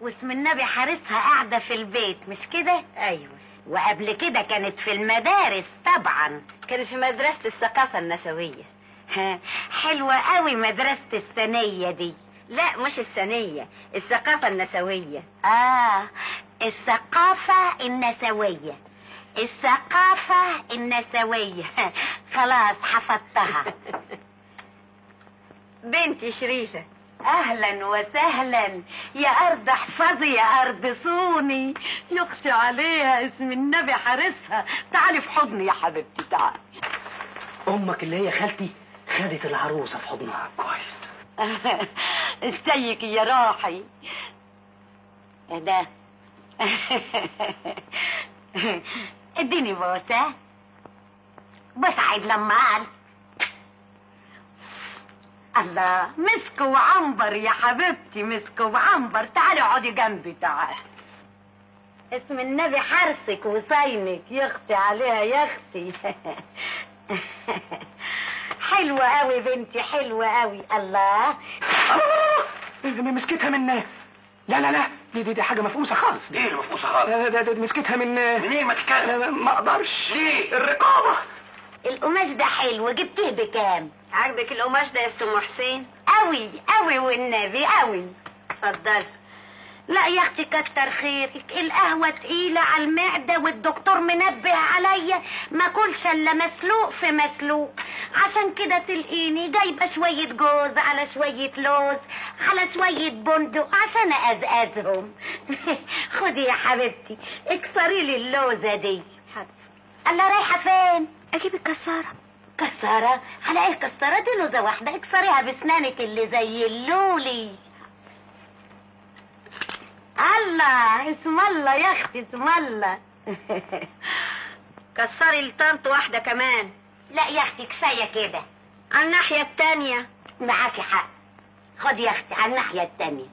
واسم النبي حارسها قاعدة في البيت مش كده؟ ايوه وقبل كده كانت في المدارس طبعا كانت في مدرسة الثقافة النسوية ها، حلوة قوي مدرسة الثانية دي لا مش الثانية الثقافة النسوية آه الثقافة النسوية الثقافة النسوية خلاص حفظتها بنتي شريفة اهلا وسهلا يا ارض احفظي يا ارض صوني يختي عليها اسم النبي حارسها تعالي في حضني يا حبيبتي تعالي امك اللي هي خالتي خدت العروسه في حضنها كويس ازيك يا راحي إيه ده اديني بوسه بس عيد لما قال الله مسك وعنبر يا حبيبتي مسك وعنبر تعالي اقعدي جنبي تعالي اسم النبي حرسك وصينك يختي عليها يا اختي حلوة قوي بنتي حلوة قوي الله مسكتها من لا لا لا دي دي, دي حاجه مفقوسه خالص دي ايه اللي مفقوسه خالص ده- ده- ده مسكتها من منين ما تتكلم ما اقدرش ليه؟ الرقابه القماش ده حلو جبتيه بكام عاجبك القماش ده يا ستم حسين قوي قوي والنبي قوي اتفضلي لا يا اختي كتر خيرك القهوة تقيلة على المعدة والدكتور منبه عليا ما كلش الا مسلوق في مسلوق عشان كده تلقيني جايبة شوية جوز على شوية لوز على شوية بندق عشان ازقزهم خدي يا حبيبتي اكسري لي اللوزة دي الله رايحة فين؟ اجيب الكسارة كسارة على ايه كسارة دي لوزة واحدة اكسريها بسنانك اللي زي اللولي الله اسم الله يا اختي اسم الله كسري لطنط واحدة كمان لا يا اختي كفاية كده على الناحية التانية معاكي حق خد يا اختي على الناحية التانية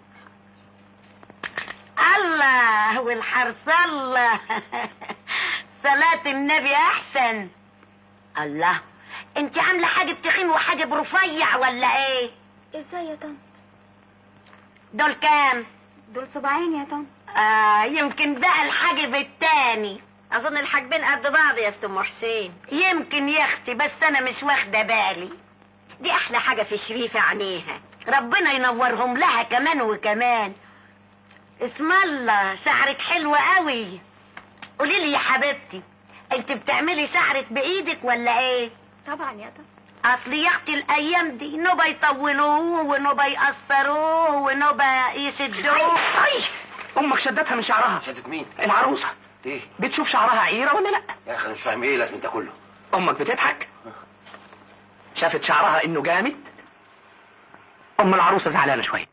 الله والحرص الله صلاة النبي احسن الله انت عاملة حاجة تخين وحاجة برفيع ولا ايه ازاي يا طنط دول كام دول صباعين يا طنط آه يمكن بقى الحاجب التاني اظن الحاجبين قد بعض يا ستم حسين يمكن يا اختي بس انا مش واخده بالي دي احلى حاجه في شريفه عينيها ربنا ينورهم لها كمان وكمان اسم الله شعرك حلو قوي قولي لي يا حبيبتي انت بتعملي شعرك بايدك ولا ايه طبعا يا طنط اصل يا اختي الايام دي نوبه يطولوه ونوبه يقصروه ونوبه يشدوه اي امك شدتها من شعرها شدت مين؟ العروسه ايه؟ بتشوف شعرها عيره ولا لا يا اخي انا مش فاهم ايه لازم ده كله امك بتضحك شافت شعرها انه جامد ام العروسه زعلانه شويه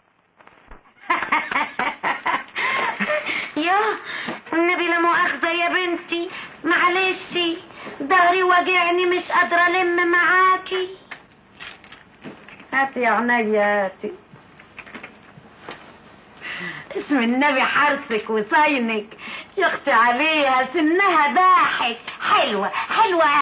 يا النبي لا مؤاخذة يا بنتي معلش ظهري وجعني مش قادرة ألم معاكي هاتي يا عينيا هاتي اسم النبي حرسك وصينك يا اختي عليها سنها ضاحك حلوة حلوة